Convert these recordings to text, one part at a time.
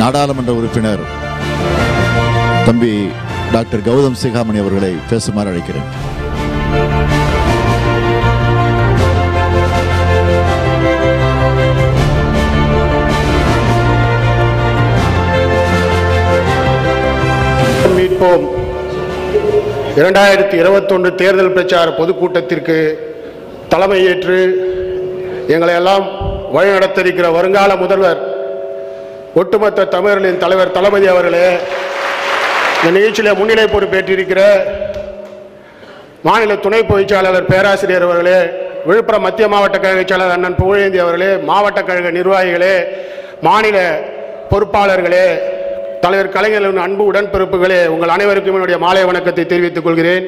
நாடாளுமன்ற உறுப்பினர் தம்பி டாக்டர் கௌதம் சிகாமணி அவர்களை பேசுமாறு அழைக்கிறேன் மீட்போம் இரண்டாயிரத்தி இருபத்தொன்று தேர்தல் பிரச்சார பொதுக்கூட்டத்திற்கு தலைமையேற்று எங்களை எல்லாம் வழிநடத்திருக்கிற வருங்கால முதல்வர் ஒட்டுமொத்த தமிழர்களின் தலைவர் தளபதி அவர்களே இந்த நிகழ்ச்சியில் முன்னிலை பொறுப்பேற்றிருக்கிற மாநில துணை பொதுச்செயலாளர் பேராசிரியர் அவர்களே விழுப்புரம் மத்திய மாவட்ட கழக செயலாளர் அண்ணன் புகழேந்தி அவர்களே மாவட்ட கழக நிர்வாகிகளே மாநில பொறுப்பாளர்களே தலைவர் கலைஞரின் அன்பு உடன்பிறப்புகளே உங்கள் அனைவருக்கும் என்னுடைய மாலை வணக்கத்தை தெரிவித்துக் கொள்கிறேன்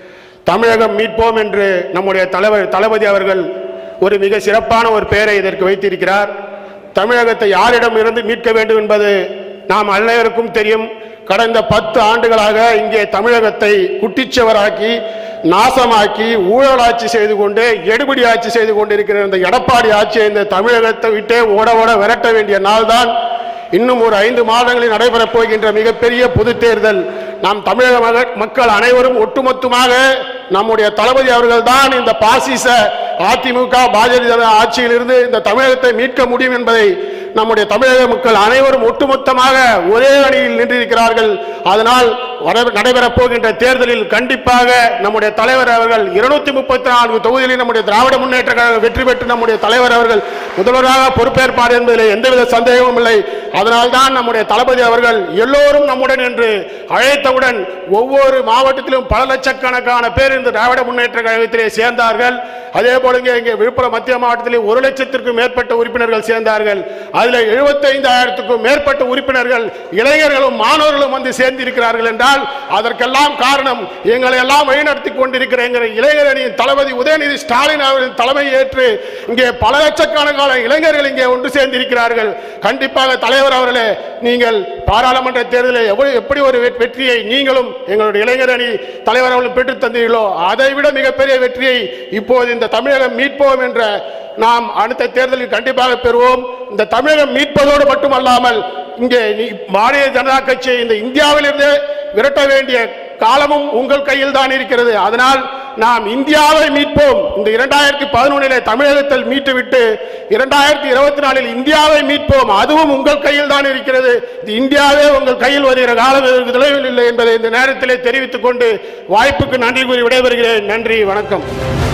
தமிழகம் மீட்போம் என்று நம்முடைய தலைவர் தளபதி அவர்கள் ஒரு மிக சிறப்பான ஒரு பெயரை இதற்கு வைத்திருக்கிறார் தமிழகத்தை யாரிடம் இருந்து மீட்க வேண்டும் என்பது நாம் அனைவருக்கும் தெரியும் கடந்த பத்து ஆண்டுகளாக இங்கே தமிழகத்தை குட்டிச்சவராக்கி நாசமாக்கி ஊழலாட்சி செய்து கொண்டு எடுபடி ஆட்சி செய்து கொண்டிருக்கிற இந்த எடப்பாடி ஆட்சியை இந்த தமிழகத்தை விட்டே ஓட ஓட விரட்ட வேண்டிய நாள்தான் இன்னும் ஒரு ஐந்து மாதங்களில் நடைபெறப் போகின்ற மிகப்பெரிய பொது தேர்தல் நாம் தமிழக மக- மக்கள் அனைவரும் ஒட்டுமொத்தமாக நம்முடைய தளபதி அவர்கள் தான் இந்த பாசிச அதிமுக பாஜக ஜனதா ஆட்சியிலிருந்து இந்த தமிழகத்தை மீட்க முடியும் என்பதை நம்முடைய தமிழக மக்கள் அனைவரும் ஒட்டுமொத்தமாக ஒரே அணியில் நின்றிருக்கிறார்கள் அதனால் வர- நடைபெறப் போகின்ற தேர்தலில் கண்டிப்பாக நம்முடைய தலைவர் அவர்கள் இருநூத்தி முப்பத்தி நான்கு தொகுதிகளில் நம்முடைய திராவிட முன்னேற்ற கழகம் வெற்றி பெற்று நம்முடைய தலைவர் அவர்கள் முதல்வராக பொறுப்பேற்பார் என்பதில் எந்தவித சந்தேகமும் இல்லை அதனால்தான் நம்முடைய தளபதி அவர்கள் எல்லோரும் நம்முடன் என்று அழைத்தவுடன் ஒவ்வொரு மாவட்டத்திலும் பல லட்சக்கணக்கான பேர் இந்த திராவிட முன்னேற்ற கழகத்திலே சேர்ந்தார்கள் அதே போல இங்கே இங்கே விழுப்புரம் மத்திய மாவட்டத்திலே ஒரு லட்சத்திற்கும் மேற்பட்ட உறுப்பினர்கள் சேர்ந்தார்கள் அதில் எழுபத்தைந்தாயிரத்துக்கும் மேற்பட்ட உறுப்பினர்கள் இளைஞர்களும் மாணவர்களும் வந்து சேர்ந்திருக்கிறார்கள் என்றால் அதற்கெல்லாம் காரணம் எங்களை எல்லாம் வழிநடத்தி கொண்டிருக்கிற எங்கள் இளைஞர் அணியின் தளபதி உதயநிதி ஸ்டாலின் அவர்களின் தலைமை ஏற்று இங்கே பல லட்சக்கணக்கான இளைஞர்கள் இங்கே ஒன்று சேர்ந்திருக்கிறார்கள் கண்டிப்பாக தலைவர் அவர்களே நீங்கள் பாராளுமன்ற தேர்தலில் எவ்வளவு எப்படி ஒரு வெ- வெற்றியை நீங்களும் எங்களுடைய இளைஞர் அணி தலைவர் அவர்களும் பெற்றுத் தந்தீர்களோ அதை விட மிகப்பெரிய வெற்றியை இப்போது இந்த தமிழகம் மீட்போம் என்ற நாம் அடுத்த தேர்தலில் கண்டிப்பாக பெறுவோம் இந்த தமிழகம் மீட்பதோடு மட்டுமல்லாமல் இங்கே நீ- பாரதிய ஜனதா கட்சியை இந்த இந்தியாவிலிருந்து விரட்ட வேண்டிய காலமும் உங்கள் கையில் தான் இருக்கிறது அதனால் நாம் இந்தியாவை மீட்போம் இந்த இரண்டாயிரத்தி பதினொன்னிலே தமிழகத்தில் மீட்டுவிட்டு இரண்டாயிரத்தி இருபத்தி நாலில் இந்தியாவை மீட்போம் அதுவும் உங்கள் கையில் தான் இருக்கிறது இது இந்தியாவே உங்கள் கையில் வருகிற காலம் இதற்கு தொலைவில் இல்லை என்பதை இந்த நேரத்திலே தெரிவித்துக் கொண்டு வாய்ப்புக்கு நன்றி கூறி விடைபெறுகிறேன் நன்றி வணக்கம்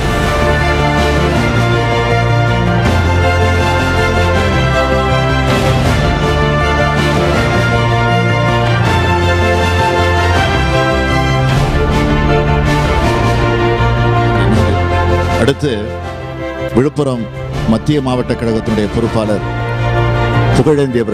அடுத்து விழுப்புரம் மத்திய மாவட்ட கழகத்தினுடைய பொறுப்பாளர் புகழேந்தி அவர்கள்